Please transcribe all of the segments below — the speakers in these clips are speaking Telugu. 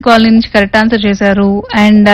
కాలనీ నుంచి కరెక్ట్ ఆన్సర్ చేశారు and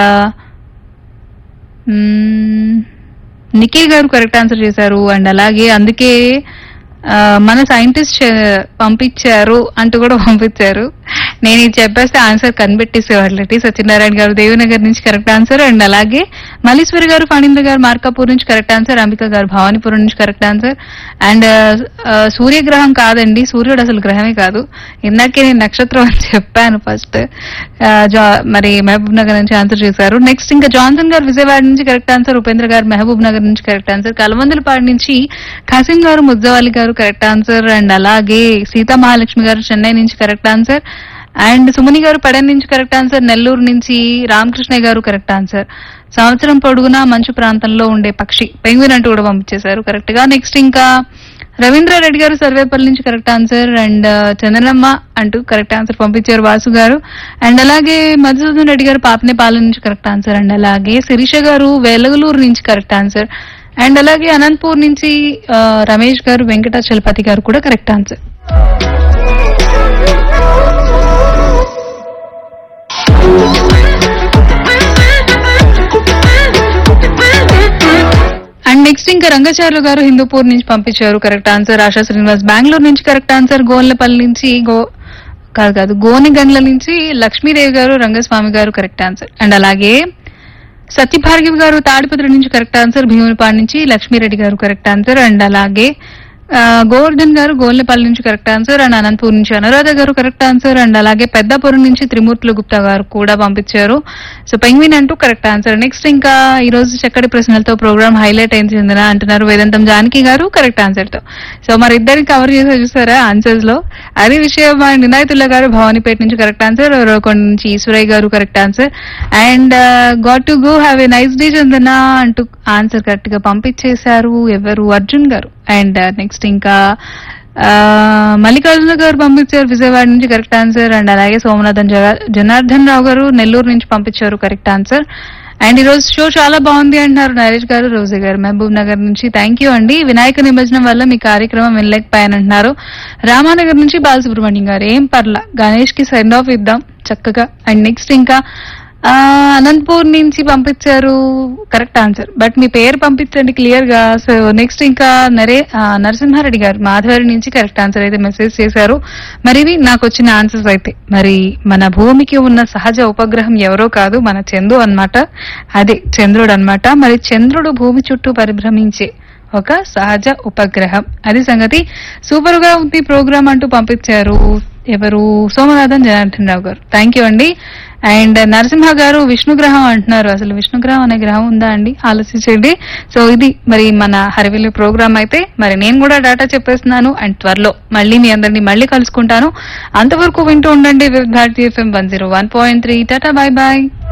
Nikhil garu correct answer చేశారు అండ్ అలాగే అందుకే ఆ, మన సైంటిస్ట్ పంపించారు అంటూ కూడా పంపించారు నేను ఇది చెప్పేస్తే ఆన్సర్ కనిపెట్టేసేవాళ్ళటి సత్యనారాయణ గారు దేవినగర్ నుంచి కరెక్ట్ ఆన్సర్ అండ్ అలాగే మల్లీశ్వరి గారు ఫణీంద్ర గారు మార్కాపూర్ నుంచి కరెక్ట్ ఆన్సర్ అంబిక గారు భవానీపురం నుంచి కరెక్ట్ ఆన్సర్ అండ్ సూర్యగ్రహం కాదండి సూర్యుడు అసలు గ్రహమే కాదు ఇందాకే నేను నక్షత్రం అని చెప్పాను ఫస్ట్ మరి మహబూబ్ నగర్ నుంచి ఆన్సర్ చేశారు నెక్స్ట్ ఇంకా జాన్సన్ గారు విజయవాడ నుంచి కరెక్ట్ ఆన్సర్ ఉపేంద్ర గారు మహబూబ్ నగర్ నుంచి కరెక్ట్ ఆన్సర్ కలమందులపాడు నుంచి ఖాసిం గారు ముజ్జవాలి గారు కరెక్ట్ ఆన్సర్ అండ్ అలాగే సీతా మహాలక్ష్మి గారు చెన్నై నుంచి కరెక్ట్ ఆన్సర్ అండ్ సుమని గారు పడన్ నుంచి కరెక్ట్ ఆన్సర్ నెల్లూరు నుంచి రామకృష్ణ గారు కరెక్ట్ ఆన్సర్ సంవత్సరం పొడుగునా మంచు ప్రాంతంలో ఉండే పక్షి పెంగ్విన్ అంటూ కూడా పంపించేశారు కరెక్ట్ గా నెక్స్ట్ ఇంకా రవీంద్ర రెడ్డి గారు సర్వేపల్లి నుంచి కరెక్ట్ ఆన్సర్ అండ్ చందనమ్మ అంటూ కరెక్ట్ ఆన్సర్ పంపించారు వాసు గారు అండ్ అలాగే మధుసూదన్ రెడ్డి గారు పాపనేపాలెం నుంచి కరెక్ట్ ఆన్సర్ అండ్ అలాగే శిరీష గారు వెలగలూరు నుంచి కరెక్ట్ ఆన్సర్ అండ్ అలాగే అనంతపూర్ నుంచి ఆ, రమేష్ గారు వెంకటాచలపతి గారు కూడా కరెక్ట్ ఆన్సర్ అండ్ నెక్స్ట్ ఇంకా రంగచార్లు గారు హిందూపూర్ నుంచి పంపించారు కరెక్ట్ ఆన్సర్ ఆశా శ్రీనివాస్ బెంగళూరు నుంచి కరెక్ట్ ఆన్సర్ గోన్లపల్లి నుంచి గో కాదు కాదు గోనిగండ్ల నుంచి లక్ష్మీదేవి గారు రంగస్వామి గారు కరెక్ట్ ఆన్సర్ అండ్ అలాగే సత్యభార్గవి గారు తాడిపత్రి నుంచి కరెక్ట్ ఆన్సర్ భీమునిపాడు నుంచి లక్ష్మీరెడ్డి గారు కరెక్ట్ ఆన్సర్ అండ్ అలాగే ఆ, గోవర్ధన్ గారు గోల్నపల్లి నుంచి కరెక్ట్ ఆన్సర్ అండ్ అనంతపూర్ నుంచి అనురాధ గారు కరెక్ట్ ఆన్సర్ అండ్ అలాగే పెద్దపురం నుంచి త్రిమూర్తులు గుప్తా గారు కూడా పంపించారు సో పెంగ్విన్ అంటూ కరెక్ట్ ఆన్సర్ నెక్స్ట్ ఇంకా ఈ రోజు చక్కటి ప్రశ్నలతో ప్రోగ్రామ్ హైలైట్ అయింది చెందిన అంటున్నారు వేదాంతం జానకి గారు కరెక్ట్ ఆన్సర్ తో సో మరి ఇద్దరిని కవర్ చేసే చూసారా ఆన్సర్స్ లో అదే విషయం మా నినాయతుల్లా గారు భవానీపేట నుంచి కరెక్ట్ ఆన్సర్ రోకొండ నుంచి Eshwaraiah garu correct answer and got to go have a nice day Chandana అంటూ ఆన్సర్ కరెక్ట్ గా పంపించేశారు ఎవరు అర్జున్ గారు అండ్ నెక్స్ట్ ఇంకా ఆ, మల్లికార్జున గారు పంపించారు విజయవాడ నుంచి కరెక్ట్ ఆన్సర్ అండ్ అలాగే సోమనాథన్ జగ- జనార్దన్ రావు గారు నెల్లూరు నుంచి పంపించారు కరెక్ట్ ఆన్సర్ అండ్ ఈ రోజు షో చాలా బాగుంది అంటున్నారు నరేష్ గారు రోజే గారు మహబూబ్ నగర్ నుంచి థ్యాంక్ యూ అండి వినాయక నిమజ్జనం వల్ల మీ కార్యక్రమం వినలేకపోయానంటున్నారు రామానగర్ నుంచి బాలసుబ్రహ్మణ్యం గారు ఏం పర్లా గణేష్ కి సెండ్ ఆఫ్ ఇద్దాం చక్కగా అండ్ నెక్స్ట్ ఇంకా ఆ, అనంతపూర్ నుంచి పంపించారు కరెక్ట్ ఆన్సర్ బట్ మీ పేరు పంపించండి క్లియర్ గా సో నెక్స్ట్ ఇంకా నరే ఆ, నరసింహారెడ్డి గారు మాధవరి నుంచి కరెక్ట్ ఆన్సర్ అయితే మెసేజ్ చేశారు మరి ఇవి నాకు వచ్చిన ఆన్సర్స్ అయితే మరి మన భూమికి ఉన్న సహజ ఉపగ్రహం ఎవరో కాదు మన చంద్రు అన్నమాట అదే చంద్రుడు అన్నమాట మరి చంద్రుడు భూమి చుట్టూ పరిభ్రమించే ఒక సహజ ఉపగ్రహం అది సంగతి సూపర్ గా ఉంది ప్రోగ్రామ్ అంటూ పంపించారు ఎవరు సోమనాథన్ జనార్దన్ రావు గారు థ్యాంక్ యూ అండి అండ్ నరసింహ గారు విష్ణు గ్రహం అంటున్నారు అసలు విష్ణు గ్రహం అనే గ్రహం ఉందా అండి ఆలోచించండి సో ఇది మరి మన హరివిల్లు ప్రోగ్రామ్ అయితే మరి నేను కూడా డాటా చెప్పేస్తున్నాను అండ్ త్వరలో మళ్ళీ మీ అందరినీ మళ్ళీ కలుసుకుంటాను అంతవరకు వింటూ ఉండండి Vividh Bharati FM one zero one point three టాటా బాయ్ బాయ్